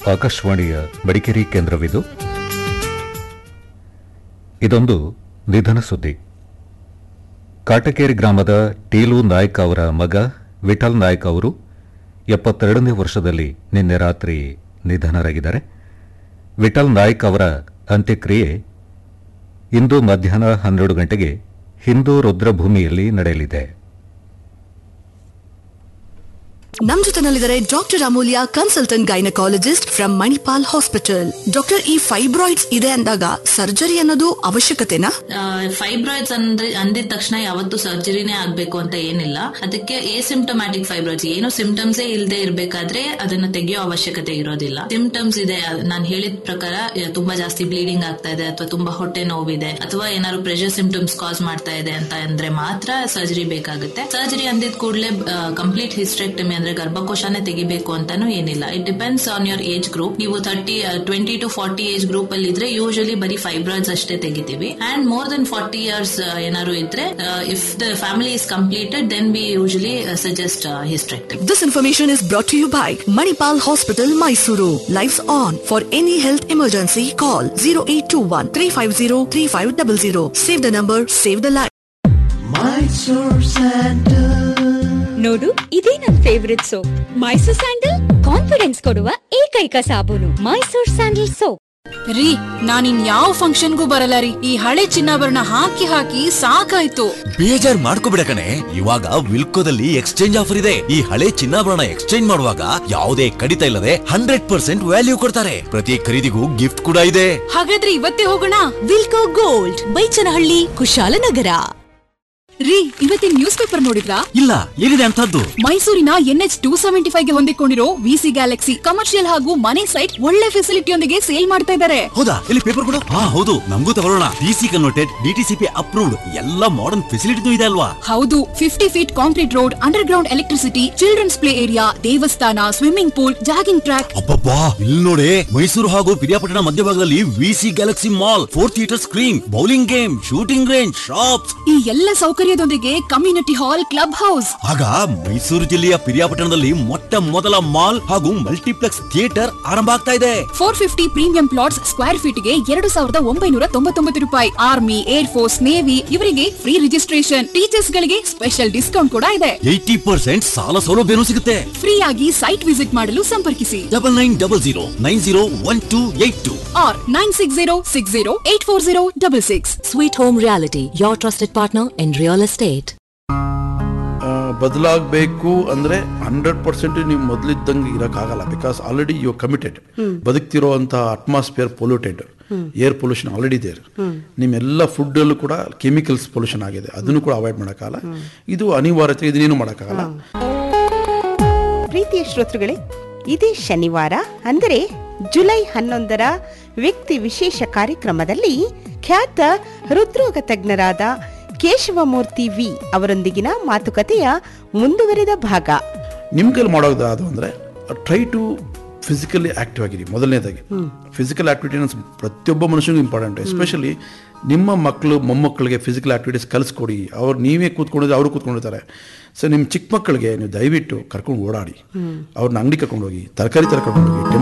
ಆಕಾಶವಾಣಿಯ ಮಡಿಕೇರಿ ಕೇಂದ್ರವಿದು ಇದೊಂದು ನಿಧನ ಸುದ್ದಿ ಕಾಟಕೇರಿ ಗ್ರಾಮದ ಟೀಲು ನಾಯ್ಕ್ ಅವರ ಮಗ ವಿಠಲ್ ನಾಯ್ಕ್ ಅವರು ಎಪ್ಪತ್ತೆರಡನೇ ವರ್ಷದಲ್ಲಿ ನಿನ್ನೆ ರಾತ್ರಿ ನಿಧನರಾಗಿದ್ದಾರೆ ವಿಠಲ್ ನಾಯ್ಕ್ ಅವರ ಅಂತ್ಯಕ್ರಿಯೆ ಇಂದು ಮಧ್ಯಾಹ್ನ ಹನ್ನೆರಡು ಗಂಟೆಗೆ ಹಿಂದೂ ರುದ್ರಭೂಮಿಯಲ್ಲಿ ನಡೆಯಲಿದೆ ನಮ್ ಜೊತೆನಲ್ಲಿದ್ದಾರೆ doctor Amulya consultant gynaecologist from Manipal hospital doctor ಈ ಫೈಬ್ರಾಯ್ಡ್ಸ್ ಇದೆ ಅಂದಾಗ ಸರ್ಜರಿ ಅನ್ನೋದು ಅವಶ್ಯಕತೆನಾ ಫೈಬ್ರಾಯ್ಡ್ಸ್ ಅಂದ್ರೆ ಅಂದಿದ ತಕ್ಷಣ ಯಾವತ್ತು ಸರ್ಜರಿನೇ ಆಗ್ಬೇಕು ಅಂತ ಏನಿಲ್ಲ ಅದಕ್ಕೆ ಸಿಂಪ್ಟಮ್ಯಾಟಿಕ್ ಫೈಬ್ರಾಯ್ಡ್ಸ್ ಏನು ಸಿಂಪ್ಟಮ್ಸೇ ಇಲ್ಲದೆ ಇರಬೇಕಾದ್ರೆ ಅದನ್ನ ತೆಗೆಯೋ ಅವಶ್ಯಕತೆ ಇರೋದಿಲ್ಲ ಸಿಂಪ್ಟಮ್ಸ್ ಇದೆ ನಾನು ಹೇಳಿದ ಪ್ರಕಾರ ಆ, ತುಂಬಾ ಜಾಸ್ತಿ ಬ್ಲೀಡಿಂಗ್ ಆಗ್ತಾ ಇದೆ ಅಥವಾ ತುಂಬಾ ಹೊಟ್ಟೆ ನೋವಿದೆ ಅಥವಾ ಏನಾದ್ರು ಪ್ರೆಷರ್ ಸಿಂಪ್ಟಮ್ಸ್ ಕಾಸ್ ಮಾಡ್ತಾ ಇದೆ ಅಂತ ಅಂದ್ರೆ ಮಾತ್ರ ಸರ್ಜರಿ ಬೇಕಾಗುತ್ತೆ ಸರ್ಜರಿ ಅಂದಿದ ಕೂಡಲೇ ಕಂಪ್ಲೀಟ್ ಹಿಸ್ಟ್ರೆಕ್ಟಮಿ ಅಂದ್ರೆ ಗರ್ಭಕೋಶನೇ ತೆಗಿಬೇಕು ಅಂತಾನು ಏನಿಲ್ಲ it depends on your age group ನೀವು thirty twenty to forty age group ಅಲ್ಲಿ ಇದ್ರೆ ಯೂಶಲಿ ಬರೀ ಫೈಬ್ರಾಯ್ಡ್ಸ್ ಅಷ್ಟೇ ತೆಗಿತೀವಿ and more than forty years ಏನಾದ್ರು ಇದ್ರೆ if the family is completed then we usually suggest hysterectomy This information is brought to you by Manipal Hospital, Mysuru. Lives on. For any health emergency, call 0821 350 3500. Save the number, save the life. ನೋಡು ಇದೇ ನನ್ favourite soap Mysore sandal confidence ಕೊಡುವ ಏಕೈಕ ಸಾಬೂನು Mysore sandal soap ರೀ ನಾನಿನ್ ಯಾವ ಫಂಕ್ಷನ್ಗೂ ಬರಲ್ಲ ರೀ ಈ ಹಳೆ ಚಿನ್ನಾಭರಣ ಹಾಕಿ ಹಾಕಿ ಸಾಕಾಯ್ತು ಬೇಜಾರ್ ಮಾಡ್ಕೋಬಿಡ ಕಣೆ ಇವಾಗ ವಿಲ್ಕೋದಲ್ಲಿ ಎಕ್ಸ್ಚೇಂಜ್ ಆಫರ್ ಇದೆ ಈ ಹಳೆ ಚಿನ್ನಾಭರಣ ಎಕ್ಸ್ಚೇಂಜ್ ಮಾಡುವಾಗ ಯಾವುದೇ ಕಡಿತ ಇಲ್ಲದೆ ಹಂಡ್ರೆಡ್ ಪರ್ಸೆಂಟ್ ವ್ಯಾಲ್ಯೂ ಕೊಡ್ತಾರೆ ಪ್ರತಿ ಖರೀದಿಗೂ ಗಿಫ್ಟ್ ಕೂಡ ಇದೆ ಹಾಗಾದ್ರೆ ಇವತ್ತೇ ಹೋಗೋಣ ವಿಲ್ಕೋ ಗೋಲ್ಡ್ ಬೈಚನಹಳ್ಳಿ ಕುಶಾಲನಗರ ರೀ ಇವತ್ತಿನ ನ್ಯೂಸ್ ಪೇಪರ್ ನೋಡಿದ್ರಾ ಇಲ್ಲ ಏನಿದೆ ಅಂತದ್ದು ಮೈಸೂರಿನ ಎನ್ಎಚ್ ಟೂ ಸೆವೆಂಟಿ ಫೈವ್ ಗೆ ಹೊಂದಿಕೊಂಡಿರೋ ವಿಸಿ ಗ್ಯಾಲಕ್ಸಿ ಕಮರ್ಷಿಯಲ್ ಹಾಗೂ ಮನೆ ಸೈಟ್ ಒಳ್ಳೆ ಫೆಸಿಲಿಟಿಯೊಂದಿಗೆ ಸೇಲ್ ಮಾಡ್ತಾ ಇದ್ದಾರೆ ಹೌದಾ ಇಲ್ಲಿ ಪೇಪರ್ ಕೊಡು ಹಾ ಹೌದು ನಮಗೂ ತಗೊಳ್ಳೋಣ ಡಿಸಿ ಕನ್ವರ್ಟೆಡ್ ಡಿಟಿಸಿಪಿ ಅಪ್ರೂವ್ಡ್ ಎಲ್ಲ ಮಾಡರ್ನ್ ಫೆಸಿಲಿಟಿನೂ ಇದೆ ಅಲ್ವಾ ಹೌದು fifty feet concrete road underground electricity children's play area ದೇವಸ್ಥಾನ ಸ್ವಿಮ್ಮಿಂಗ್ ಪೂಲ್ ಜಾಗಿಂಗ್ ಟ್ರ್ಯಾಕ್ ಅಬ್ಬಬ್ಬಾ ಇಲ್ಲಿ ನೋಡಿ ಮೈಸೂರು ಹಾಗೂ ಪಿರಿಯಾಪಟ್ಟಣ ಮಧ್ಯಭಾಗದಲ್ಲಿ VC galaxy mall four theatre screen bowling game shooting range shops ಈ ಎಲ್ಲ ಸೌಕರ್ಯದೊಂದಿಗೆ ಕಮ್ಯುನಿಟಿ ಹಾಲ್ ಕ್ಲಬ್ ಹೌಸ್ ಆಗ ಮೈಸೂರು ಜಿಲ್ಲೆಯ ಪಿರಿಯಾಪಟ್ಟಣದಲ್ಲಿ ಮೊಟ್ಟ ಮೊದಲ ಮಾಲ್ ಹಾಗೂ ಮಲ್ಟಿಪ್ಲೆಕ್ಸ್ ಥಿಯೇಟರ್ ಆರಂಭ ಆಗ್ತಾ ಇದೆ four fifty premium plots square feet ಗೆ ಎರಡು ಸಾವಿರದ ಒಂಬೈನೂರ ತೊಂಬತ್ತೊಂಬತ್ತು ರೂಪಾಯಿ ಆರ್ಮಿ ಏರ್ ಫೋರ್ಸ್ ನೇವಿ ಇವರಿಗೆ ಫ್ರೀ ರಿಜಿಸ್ಟ್ರೇಷನ್ ಟೀಚರ್ಸ್ ಗಳಿಗೆ ಸ್ಪೆಷಲ್ ಡಿಸ್ಕೌಂಟ್ ಕೂಡ ಇದೆ ಏಯ್ಟಿ ಪರ್ಸೆಂಟ್ ಸಾಲ ಸೌಲಭ್ಯನೂ ಸಿಗುತ್ತೆ ಫ್ರೀ ಆಗಿ ಸೈಟ್ ವಿಸಿಟ್ ಮಾಡಲು ಸಂಪರ್ಕಿಸಿ double nine double zero nine zero one two eight two ಆರ್ nine six zero six zero eight four zero double six Sweet Home Reality, your trusted partner in real estate. ಬದಲಾಗಬೇಕು ಅಂದ್ರೆ hundred percent ನೀವು ಮೊದಲಿದ್ದಂಗೆ ಇರೋಕ್ಕಾಗಲ್ಲ because already you committed ಬದುಕ್ತಿರೋ ಅಂತ atmosphere polluted air pollution already ಇದೆ ನಿಮ್ಮೆಲ್ಲ ಫುಡ್ಡಲ್ಲೂ ಕೂಡ ಕೆಮಿಕಲ್ಸ್ ಪೊಲ್ಯೂಷನ್ ಆಗಿದೆ ಅದನ್ನು ಕೂಡ ಅವಾಯ್ಡ್ ಮಾಡೋಕ್ಕಾಗಲ್ಲ ಇದು ಅನಿವಾರ್ಯತೆ ಇದನ್ನೇನು ಮಾಡೋಕ್ಕಾಗಲ್ಲ ಪ್ರೀತಿಯ ಶ್ರೋತೃಗಳೇ ಇದೇ ಶನಿವಾರ ಅಂದರೆ ಜುಲೈ ಹನ್ನೊಂದರ ವ್ಯಕ್ತಿ ವಿಶೇಷ ಕಾರ್ಯಕ್ರಮದಲ್ಲಿ ಖ್ಯಾತ ಹೃದ್ರೋಗ ತಜ್ಞರಾದ ಕೇಶವಮೂರ್ತಿ ವಿ ಅವರೊಂದಿಗಿನ ಮಾತುಕತೆಯ ಮುಂದುವರೆದ ಭಾಗ ನಿಮ್ಮ ಕೈಲಿ ಮಾಡೋದು ಅಂದರೆ ಟ್ರೈ ಟು ಫಿಸಿಕಲಿ ಆಕ್ಟಿವ್ ಆಗಿರಿ ಮೊದಲನೇದಾಗಿ ಫಿಸಿಕಲ್ ಆಕ್ಟಿವಿಟಿ ಪ್ರತಿಯೊಬ್ಬ ಮನುಷ್ಯನಿಗೂ ಇಂಪಾರ್ಟೆಂಟ್ ಎಸ್ಪೆಷಲಿ ನಿಮ್ಮ ಮಕ್ಕಳು ಮೊಮ್ಮಕ್ಕಳಿಗೆ ಫಿಸಿಕಲ್ ಆಕ್ಟಿವಿಟೀಸ್ ಕಲಿಸ್ಕೊಡಿ ಅವ್ರು ನೀವೇ ಕೂತ್ಕೊಂಡಿದ್ರೆ ಅವರು ಕೂತ್ಕೊಂಡಿರ್ತಾರೆ ಸೊ ನಿಮ್ಮ ಚಿಕ್ಕ ಮಕ್ಕಳಿಗೆ ನೀವು ದಯವಿಟ್ಟು ಕರ್ಕೊಂಡು ಓಡಾಡಿ ಅವ್ರನ್ನ ಅಂಗಡಿ ಕರ್ಕೊಂಡು ಹೋಗಿ ತರಕಾರಿ ತರ್ಕೊಂಡು ಹೋಗಿ